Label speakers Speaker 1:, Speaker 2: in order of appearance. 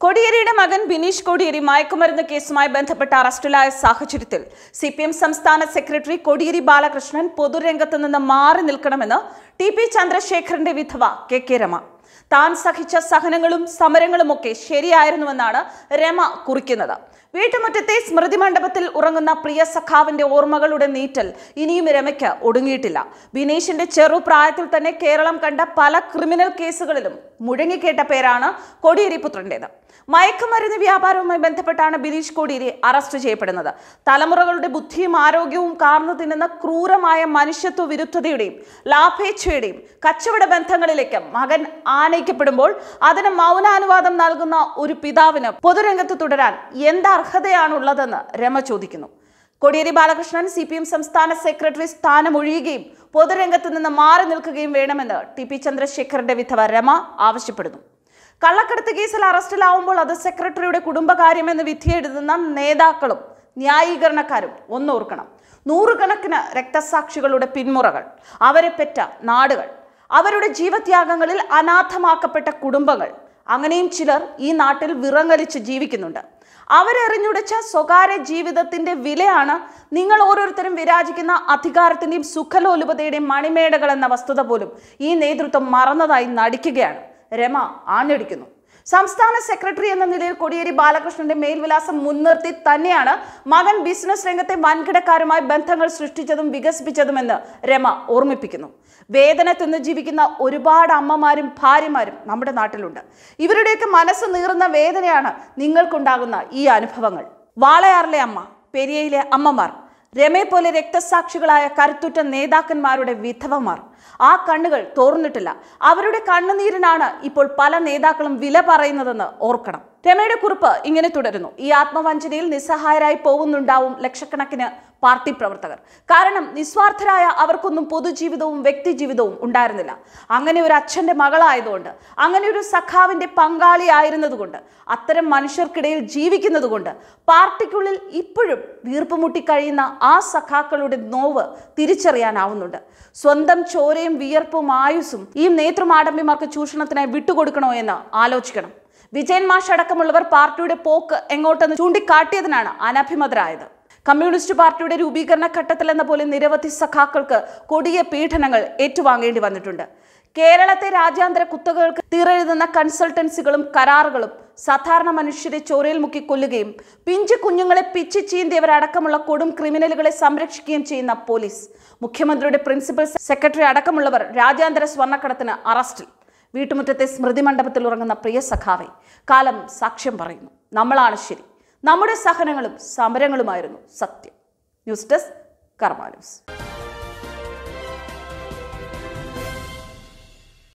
Speaker 1: കോടിയേരിയുടെ മകൻ ബിനീഷ് കോടിയേരി മയക്കുമരുന്ന് കേസുമായി ബന്ധപ്പെട്ട് അറസ്റ്റിലായ സാഹചര്യത്തിൽ സി പി എം സംസ്ഥാന സെക്രട്ടറി കോടിയേരി ബാലകൃഷ്ണൻ പൊതുരംഗത്ത് നിന്ന് മാറി നിൽക്കണമെന്ന് ടി പി ചന്ദ്രശേഖരന്റെ വിധവ കെ കെ രമ താൻ സഹിച്ച സഹനങ്ങളും സമരങ്ങളുമൊക്കെ ശരിയായിരുന്നുവെന്നാണ് രമ കുറിക്കുന്നത് വീട്ടുമുറ്റത്തെ സ്മൃതി മണ്ഡപത്തിൽ ഉറങ്ങുന്ന പ്രിയ സഖാവിന്റെ ഓർമ്മകളുടെ നീറ്റൽ ഇനിയും രമയ്ക്ക് ഒടുങ്ങിയിട്ടില്ല ബിനീഷിന്റെ ചെറുപ്രായത്തിൽ തന്നെ കേരളം കണ്ട പല ക്രിമിനൽ കേസുകളിലും മുഴങ്ങിക്കേട്ട പേരാണ് കോടിയേരി പുത്രന്റേത് മയക്കുമരുന്ന് വ്യാപാരവുമായി ബന്ധപ്പെട്ടാണ് ബിനീഷ് കോടിയേരി അറസ്റ്റ് ചെയ്യപ്പെടുന്നത് തലമുറകളുടെ ബുദ്ധിയും ആരോഗ്യവും കാർന്നു തിന്നുന്ന ക്രൂരമായ മനുഷ്യത്വ വിരുദ്ധതയുടെയും ലാഭേച്ഛയുടെയും കച്ചവട ബന്ധങ്ങളിലേക്ക് മകൻ ആനയിക്കപ്പെടുമ്പോൾ അതിന് മൗനാനുവാദം നൽകുന്ന ഒരു പിതാവിന് പൊതുരംഗത്ത് തുടരാൻ എന്തർഹതയാണുള്ളതെന്ന് രമ ചോദിക്കുന്നു Kodiyeri Balakrishnan C P M സംസ്ഥാന സെക്രട്ടറി സ്ഥാനമൊഴിയുകയും പൊതുരംഗത്ത് നിന്ന് മാറി നിൽക്കുകയും വേണമെന്ന് ടി പി ചന്ദ്രശേഖരന്റെ വിധവ രമ ആവശ്യപ്പെടുന്നു കള്ളക്കടത്ത് കേസിൽ അറസ്റ്റിലാവുമ്പോൾ അത് സെക്രട്ടറിയുടെ കുടുംബകാര്യമെന്ന് വിധിയെഴുതുന്ന നേതാക്കളും ന്യായീകരണക്കാരും ഒന്നോർക്കണം നൂറുകണക്കിന് രക്തസാക്ഷികളുടെ പിന്മുറകൾ അവരെ പെറ്റ നാടുകൾ അവരുടെ ജീവത്യാഗങ്ങളിൽ അനാഥമാക്കപ്പെട്ട കുടുംബങ്ങൾ അങ്ങനെയും ചിലർ ഈ നാട്ടിൽ വിറങ്ങലിച്ച് ജീവിക്കുന്നുണ്ട് അവരെറിഞ്ഞുടച്ച സ്വകാര്യ ജീവിതത്തിന്റെ വിലയാണ് നിങ്ങൾ ഓരോരുത്തരും വിരാജിക്കുന്ന അധികാരത്തിന്റെയും സുഖലോലുപതയുടെയും മണിമേടകൾ എന്ന വസ്തുത പോലും ഈ നേതൃത്വം മറന്നതായി നടിക്കുകയാണ് രമ ആഞ്ഞടിക്കുന്നു സംസ്ഥാന സെക്രട്ടറി എന്ന നിലയിൽ കോടിയേരി ബാലകൃഷ്ണന്റെ മേൽവിലാസം മുൻനിർത്തി തന്നെയാണ് മകൻ ബിസിനസ് രംഗത്തെ വൻകിടക്കാരുമായി ബന്ധങ്ങൾ സൃഷ്ടിച്ചതും വികസിപ്പിച്ചതുമെന്ന് രമ ഓർമ്മിപ്പിക്കുന്നു വേദന തിന്ന് ജീവിക്കുന്ന ഒരുപാട് അമ്മമാരും ഭാര്യമാരും നമ്മുടെ നാട്ടിലുണ്ട് ഇവരുടെയൊക്കെ മനസ്സ് നീറുന്ന വേദനയാണ് നിങ്ങൾക്കുണ്ടാകുന്ന ഈ അനുഭവങ്ങൾ വാളയാറിലെ അമ്മ പെരിയയിലെ അമ്മമാർ രമയെ പോലെ രക്തസാക്ഷികളായ കരുത്തുറ്റ നേതാക്കന്മാരുടെ വിധവമാർ ആ കണ്ണുകൾ തോർന്നിട്ടില്ല അവരുടെ കണ്ണുനീരിനാണ് ഇപ്പോൾ പല നേതാക്കളും വില പറയുന്നതെന്ന് ഓർക്കണം രമയുടെ കുറിപ്പ് ഇങ്ങനെ തുടരുന്നു ഈ ആത്മവഞ്ചനയിൽ നിസ്സഹായരായി പോകുന്നുണ്ടാവും ലക്ഷക്കണക്കിന് പാർട്ടി പ്രവർത്തകർ കാരണം നിസ്വാർത്ഥരായ അവർക്കൊന്നും പൊതുജീവിതവും വ്യക്തിജീവിതവും ഉണ്ടായിരുന്നില്ല അങ്ങനെ ഒരു അച്ഛന്റെ മകളായതുകൊണ്ട് അങ്ങനെ ഒരു സഖാവിന്റെ പങ്കാളിയായിരുന്നതുകൊണ്ട് അത്തരം മനുഷ്യർക്കിടയിൽ ജീവിക്കുന്നതുകൊണ്ട് പാർട്ടിക്കുള്ളിൽ ഇപ്പോഴും വീർപ്പുമുട്ടി കഴിയുന്ന ആ സഖാക്കളുടെ നോവ് തിരിച്ചറിയാനാവുന്നുണ്ട് സ്വന്തം ചോരയും വിയർപ്പും ആയുസ്സും ഈ നേതൃമാടമ്പിമാർക്ക് ചൂഷണത്തിനായി വിട്ടുകൊടുക്കണോ എന്ന് ആലോചിക്കണം വിജയൻ മാഷ് അടക്കമുള്ളവർ പാർട്ടിയുടെ പോക്ക് എങ്ങോട്ടെന്ന് ചൂണ്ടിക്കാട്ടിയതിനാണ് അനഭിമതരായത് കമ്മ്യൂണിസ്റ്റ് പാർട്ടിയുടെ രൂപീകരണ ഘട്ടത്തിൽ എന്ന പോലെ നിരവധി സഖാക്കൾക്ക് കൊടിയ പീഡനങ്ങൾ ഏറ്റുവാങ്ങേണ്ടി വന്നിട്ടുണ്ട് കേരളത്തെ രാജ്യാന്തര കുത്തകകൾക്ക് തീരെഴുതുന്ന കൺസൾട്ടൻസികളും കരാറുകളും സാധാരണ മനുഷ്യരെ ചോരയിൽ മുക്കി കൊല്ലുകയും പിഞ്ചു കുഞ്ഞുങ്ങളെ പിച്ചി ചീന്തിയവരടക്കമുള്ള കൊടും ക്രിമിനലുകളെ സംരക്ഷിക്കുകയും ചെയ്യുന്ന പോലീസ് മുഖ്യമന്ത്രിയുടെ പ്രിൻസിപ്പൽ സെക്രട്ടറി അടക്കമുള്ളവർ രാജ്യാന്തര സ്വർണ്ണക്കടത്തിന് അറസ്റ്റിൽ വീട്ടുമുറ്റത്തെ സ്മൃതി മണ്ഡപത്തിൽ ഉറങ്ങുന്ന പ്രിയ സഖാവെ കാലം സാക്ഷ്യം പറയുന്നു നമ്മളാണ് ശരി നമ്മുടെ സഹനങ്ങളും സമരങ്ങളുമായിരുന്നു സത്യം ന്യൂസ് ഡെസ്ക് കർമാ ന്യൂസ്